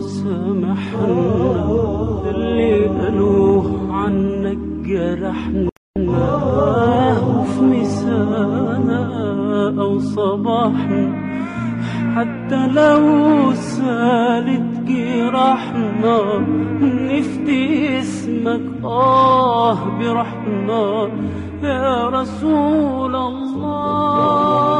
سامحنا اللي قالوه عنك جرحنا وفي مسانا أو صباحنا حتى لو سالت جراحنا نفدي اسمك آه برحنا يا رسول الله